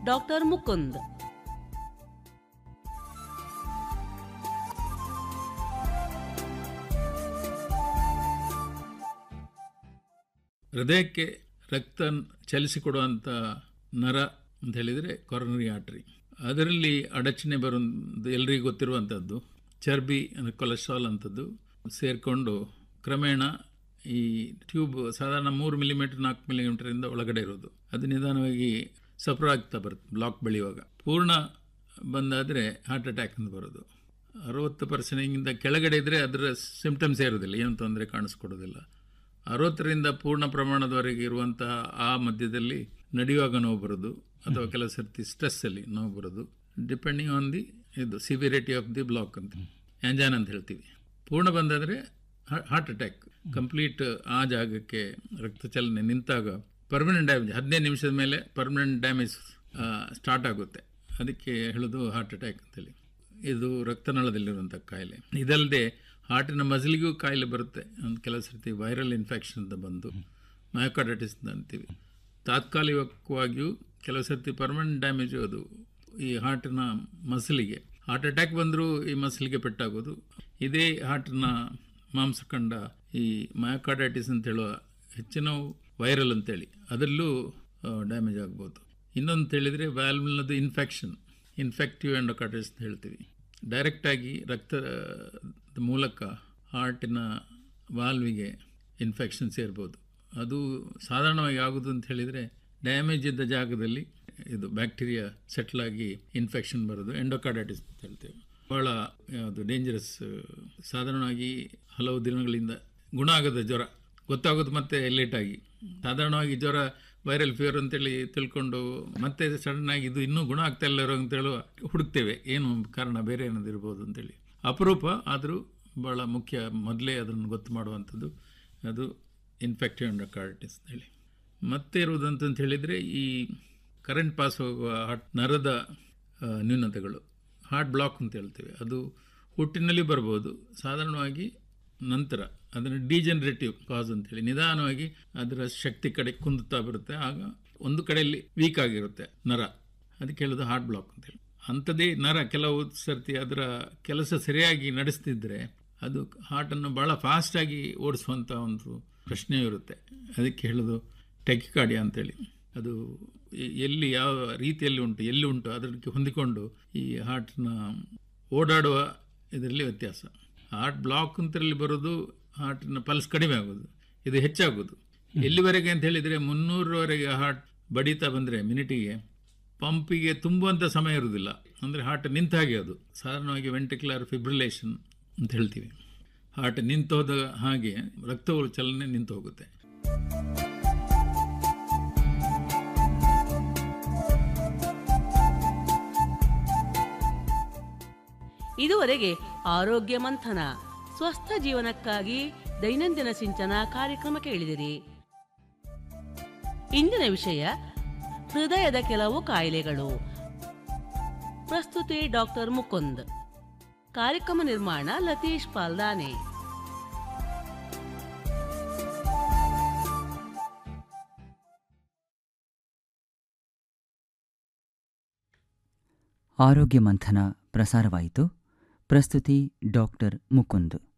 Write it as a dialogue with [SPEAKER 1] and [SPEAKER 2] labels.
[SPEAKER 1] doctor Mukund
[SPEAKER 2] ಹೃದಯಕ್ಕೆ ರಕ್ತ ಚಲಿಸಿಕೊಡುವಂಥ ನರ ಅಂತ ಹೇಳಿದರೆ ಕೊರನರಿ ಆಟ್ರಿ ಅದರಲ್ಲಿ ಅಡಚಣೆ ಬರುವುದು ಎಲ್ರಿಗೂ ಗೊತ್ತಿರುವಂಥದ್ದು ಚರ್ಬಿ ಅಂದರೆ ಕೊಲೆಸ್ಟ್ರಾಲ್ ಅಂಥದ್ದು ಸೇರಿಕೊಂಡು ಕ್ರಮೇಣ ಈ ಟ್ಯೂಬ್ ಸಾಧಾರಣ ಮೂರು ಮಿಲಿಮೀಟರ್ ನಾಲ್ಕು ಮಿಲಿಮೀಟರಿಂದ ಒಳಗಡೆ ಇರೋದು ಅದು ನಿಧಾನವಾಗಿ ಸಫರ್ ಆಗ್ತಾ ಬರುತ್ತೆ ಬ್ಲಾಕ್ ಬೆಳೆಯುವಾಗ ಪೂರ್ಣ ಬಂದಾದರೆ ಹಾರ್ಟ್ ಅಟ್ಯಾಕ್ ಅಂತ ಬರೋದು ಅರವತ್ತು ಪರ್ಸೆಂಟಿಂದ ಕೆಳಗಡೆ ಇದ್ದರೆ ಅದರ ಸಿಂಪ್ಟಮ್ಸ್ ಇರೋದಿಲ್ಲ ಏನು ತೊಂದರೆ ಕಾಣಿಸ್ಕೊಡೋದಿಲ್ಲ ಅರವತ್ತರಿಂದ ಪೂರ್ಣ ಪ್ರಮಾಣದವರೆಗೆ ಇರುವಂತಹ ಆ ಮಧ್ಯದಲ್ಲಿ ನಡೆಯುವಾಗ ನೋವು ಬರೋದು ಅಥವಾ ಕೆಲವು ಸರ್ತಿ ಸ್ಟ್ರೆಸ್ಸಲ್ಲಿ ನೋವು ಬರೋದು ಡಿಪೆಂಡಿಂಗ್ ಆನ್ ದಿ ಇದು ಸಿವಿರಿಟಿ ಆಫ್ ದಿ ಬ್ಲಾಕ್ ಅಂತ ಆಂಜಾನ್ ಅಂತ ಹೇಳ್ತೀವಿ ಪೂರ್ಣ ಬಂದಾದರೆ ಹಾರ್ಟ್ ಅಟ್ಯಾಕ್ ಕಂಪ್ಲೀಟ್ ಆ ಜಾಗಕ್ಕೆ ರಕ್ತ ಚಲನೆ ನಿಂತಾಗ ಪರ್ಮನೆಂಟ್ ಡ್ಯಾಮೇಜ್ ಹದಿನೈದು ನಿಮಿಷದ ಮೇಲೆ ಪರ್ಮನೆಂಟ್ ಡ್ಯಾಮೇಜ್ ಸ್ಟಾರ್ಟ್ ಆಗುತ್ತೆ ಅದಕ್ಕೆ ಹೇಳೋದು ಹಾರ್ಟ್ ಅಟ್ಯಾಕ್ ಅಂತೇಳಿ ಇದು ರಕ್ತನಾಳದಲ್ಲಿರುವಂಥ ಕಾಯಿಲೆ ಇದಲ್ಲದೆ ಹಾರ್ಟಿನ ಮಸಲಿಗೂ ಕಾಯಿಲೆ ಬರುತ್ತೆ ಒಂದು ಕೆಲವು ಸರ್ತಿ ವೈರಲ್ ಇನ್ಫೆಕ್ಷನ್ ಅಂತ ಬಂದು ಮಯೋಕಾರ್ಡೈಟಿಸ್ ಅಂತ ಅಂತೀವಿ ತಾತ್ಕಾಲಿಕವಾಗಿಯೂ ಕೆಲವು ಸರ್ತಿ ಪರ್ಮನೆಂಟ್ ಡ್ಯಾಮೇಜ್ ಅದು ಈ ಹಾರ್ಟಿನ ಮಸಲಿಗೆ ಹಾರ್ಟ್ ಅಟ್ಯಾಕ್ ಬಂದರೂ ಈ ಮಸಲಿಗೆ ಪೆಟ್ಟಾಗೋದು ಇದೇ ಹಾರ್ಟಿನ ಮಾಂಸಖಂಡ ಈ ಮಯೋಕಾರ್ಡೈಟಿಸ್ ಅಂತ ಹೇಳುವ ಹೆಚ್ಚಿನ ವೈರಲ್ ಅಂತೇಳಿ ಅದರಲ್ಲೂ ಡ್ಯಾಮೇಜ್ ಆಗ್ಬೋದು ಇನ್ನೊಂದು ಹೇಳಿದರೆ ವ್ಯಾಲ್ವ್ನದು ಇನ್ಫೆಕ್ಷನ್ ಇನ್ಫೆಕ್ಟಿವ್ ಎಂಡೋಕಾರ್ಡೈಟಿಸ್ ಅಂತ ಹೇಳ್ತೀವಿ ಡೈರೆಕ್ಟಾಗಿ ರಕ್ತದ ಮೂಲಕ ಹಾರ್ಟಿನ ವಾಲ್ವಿಗೆ ಇನ್ಫೆಕ್ಷನ್ ಸೇರ್ಬೋದು ಅದು ಸಾಧಾರಣವಾಗಿ ಆಗೋದು ಅಂತ ಹೇಳಿದರೆ ಡ್ಯಾಮೇಜ್ ಇದ್ದ ಜಾಗದಲ್ಲಿ ಇದು ಬ್ಯಾಕ್ಟೀರಿಯಾ ಸೆಟ್ಲ್ ಆಗಿ ಇನ್ಫೆಕ್ಷನ್ ಬರೋದು ಎಂಡೋಕಾರ್ಡೈಟಿಸ್ ಅಂತ ಹೇಳ್ತೇವೆ ಭಾಳ ಯಾವುದು ಡೇಂಜರಸ್ ಸಾಧಾರಣವಾಗಿ ಹಲವು ದಿನಗಳಿಂದ ಗುಣ ಆಗದ ಜ್ವರ ಗೊತ್ತಾಗೋದು ಮತ್ತೆ ಲೇಟಾಗಿ ಸಾಧಾರಣವಾಗಿ ಜ್ವರ ವೈರಲ್ ಫೀವರ್ ಅಂತೇಳಿ ತಿಳ್ಕೊಂಡು ಮತ್ತೆ ಸಡನ್ ಆಗಿ ಇದು ಇನ್ನೂ ಗುಣ ಆಗ್ತಾ ಇಲ್ಲ ಅಂತೇಳಿ ಹುಡುಕ್ತೇವೆ ಏನು ಕಾರಣ ಬೇರೆ ಏನಾದ್ರು ಇರ್ಬೋದು ಅಂತೇಳಿ ಅಪರೂಪ ಆದರೂ ಭಾಳ ಮುಖ್ಯ ಮೊದಲೇ ಅದನ್ನು ಗೊತ್ತು ಮಾಡುವಂಥದ್ದು ಅದು ಇನ್ಫೆಕ್ಟಿವ್ ಎಂಡೋಕಾರ್ಡಿಟಿಸ್ ಅಂತೇಳಿ ಮತ್ತೆ ಇರುವುದಂತ ಹೇಳಿದರೆ ಈ ಕರೆಂಟ್ ಪಾಸ್ ಹೋಗುವ ಹಾರ್ಟ್ ನರದ ನ್ಯೂನತೆಗಳು ಹಾರ್ಟ್ ಬ್ಲಾಕ್ ಅಂತ ಹೇಳ್ತೇವೆ ಅದು ಹುಟ್ಟಿನಲ್ಲಿ ಬರ್ಬೋದು ಸಾಧಾರಣವಾಗಿ ನಂತರ ಅದನ್ನು ಡಿಜನರೇಟಿವ್ ಕಾಸ್ ಅಂತೇಳಿ ನಿಧಾನವಾಗಿ ಅದರ ಶಕ್ತಿ ಕಡೆ ಕುಂದುತ್ತಾ ಬರುತ್ತೆ ಆಗ ಒಂದು ಕಡೆಯಲ್ಲಿ ವೀಕ್ ಆಗಿರುತ್ತೆ ನರ ಅದಕ್ಕೆ ಹೇಳೋದು ಹಾರ್ಟ್ ಬ್ಲಾಕ್ ಅಂತೇಳಿ ಅಂಥದ್ದೇ ನರ ಕೆಲವು ಸರ್ತಿ ಅದರ ಕೆಲಸ ಸರಿಯಾಗಿ ನಡೆಸ್ತಿದ್ರೆ ಅದು ಹಾರ್ಟನ್ನು ಭಾಳ ಫಾಸ್ಟಾಗಿ ಓಡಿಸುವಂಥ ಒಂದು ಪ್ರಶ್ನೆ ಇರುತ್ತೆ ಅದಕ್ಕೆ ಹೇಳೋದು ಟೆಕಿಕಾರ್ಡಿಯಾ ಅಂತೇಳಿ ಅದು ಎಲ್ಲಿ ಯಾವ ರೀತಿಯಲ್ಲಿ ಉಂಟು ಎಲ್ಲಿ ಉಂಟು ಅದಕ್ಕೆ ಹೊಂದಿಕೊಂಡು ಈ ಹಾರ್ಟ್ನ ಓಡಾಡುವ ಇದರಲ್ಲಿ ವ್ಯತ್ಯಾಸ ಹಾರ್ಟ್ ಬ್ಲಾಕ್ ಅಂತರಲ್ಲಿ ಬರೋದು ಹಾರ್ಟಿನ ಪಲ್ಸ್ ಕಡಿಮೆ ಆಗೋದು ಇದು ಹೆಚ್ಚಾಗೋದು ಎಲ್ಲಿವರೆಗೆ ಅಂತ ಹೇಳಿದರೆ ಮುನ್ನೂರವರೆಗೆ ಹಾರ್ಟ್ ಬಡಿತಾ ಬಂದರೆ ಮಿನಿಟಿಗೆ ಪಂಪಿಗೆ ತುಂಬುವಂಥ ಸಮಯ ಇರುವುದಿಲ್ಲ ಅಂದರೆ ಹಾರ್ಟ್ ನಿಂತ ಹಾಗೆ ಅದು ಸಾಧಾರಣವಾಗಿ ವೆಂಟಿಕ್ಯುಲರ್ ಫಿಬ್ರಿಲೇಷನ್ ಅಂತ ಹೇಳ್ತೀವಿ ಹಾರ್ಟ್ ನಿಂತೋದ ಹಾಗೆ ರಕ್ತವು ಚಲನೆ ನಿಂತು ಹೋಗುತ್ತೆ
[SPEAKER 1] ಇದುವರೆಗೆ ಆರೋಗ್ಯ ಮಂಥನ ಸ್ವಸ್ಥ ಜೀವನಕ್ಕಾಗಿ ದೈನಂದಿನ ಸಿಂಚನ ಕಾರ್ಯಕ್ರಮ ಕೇಳಿದಿರಿ ಇಂದಿನ ವಿಷಯ ಹೃದಯದ ಕೆಲವು ಕಾಯಿಲೆಗಳು ಪ್ರಸ್ತುತಿ ಡಾಕ್ಟರ್ ಮುಕುಂದ್ ಕಾರ್ಯಕ್ರಮ ನಿರ್ಮಾಣ ಲತೀಶ್ ಪಾಲ್ದಾನೆ
[SPEAKER 3] ಆರೋಗ್ಯ ಮಂಥನ ಪ್ರಸಾರವಾಯಿತು ಪ್ರಸ್ತುತಿ ಡಾಕ್ಟರ್ ಮುಕುಂದ್